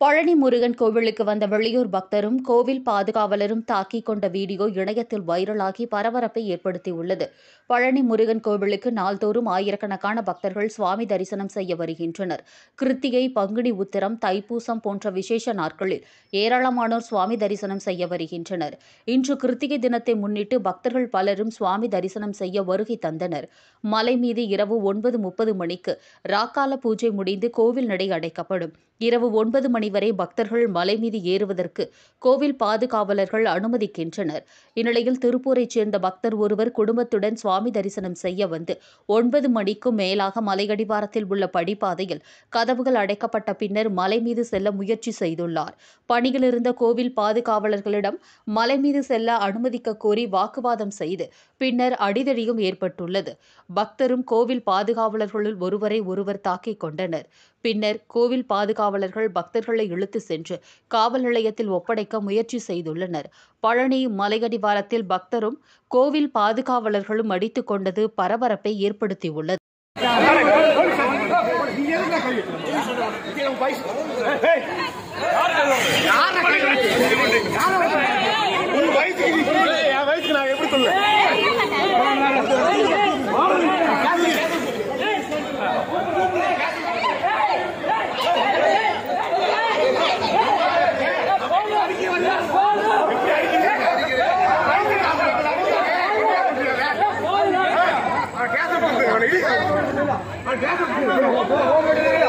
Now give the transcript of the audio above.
பழனி முருகன் கோவிலுக்கு வந்த வெளியூர் பக்தரும் கோவில் பாதுகாவலரும் தாக்கிக் கொண்ட வீடியோ இணையத்தில் வைரலாகி பரபரப்பை ஏற்படுத்தியுள்ளது பழனி முருகன் கோவிலுக்கு நாள்தோறும் ஆயிரக்கணக்கான பக்தர்கள் சுவாமி தரிசனம் செய்ய வருகின்றனர் கிருத்திகை பங்குனி உத்திரம் தைப்பூசம் போன்ற விசேஷ நாட்களில் ஏராளமானோர் சுவாமி தரிசனம் செய்ய வருகின்றனர் இன்று கிருத்திகை தினத்தை முன்னிட்டு பக்தர்கள் பலரும் சுவாமி தரிசனம் செய்ய வருகை தந்தனர் மலை மீது இரவு ஒன்பது முப்பது மணிக்கு ராக்கால பூஜை முடிந்து கோவில் நடை அடைக்கப்படும் இரவு ஒன்பது மணி வரை பக்தர்கள் மலை மீது ஏறுவதற்கு கோவில் பாதுகாவலர்கள் அனுமதிக்கின்றனர் இந்நிலையில் திருப்பூரைச் சேர்ந்த பக்தர் ஒருவர் குடும்பத்துடன் சுவாமி தரிசனம் செய்ய வந்து ஒன்பது மணிக்கும் மேலாக மலையடிவாரத்தில் உள்ள படிப்பாதையில் கதவுகள் அடைக்கப்பட்ட பின்னர் மலை மீது செல்ல முயற்சி செய்துள்ளார் பணியில் இருந்த கோவில் பாதுகாவலர்களிடம் மலை மீது செல்ல அனுமதிக்க கோரி வாக்குவாதம் செய்து பின்னர் அடிதடியும் ஏற்பட்டுள்ளது பக்தரும் கோவில் பாதுகாவலர்களுள் ஒருவரை ஒருவர் தாக்கிக் கொண்டனர் பின்னர் கோவில் பாதுகாவலர்கள் பக்தர்களை இழுத்து சென்று காவல் நிலையத்தில் ஒப்படைக்க முயற்சி செய்துள்ளனர் பழனி மலையடிவாரத்தில் பக்தரும் கோவில் பாதுகாவலர்களும் அடித்துக் கொண்டது பரபரப்பை ஏற்படுத்தியுள்ளது உங்க வயசுக்கு நீ சொல்லு என் வயசுக்கு நான் எப்படி சொல்லுவேன் அவன் கேச போட்டு அவனை இடி அவன் கேச போட்டு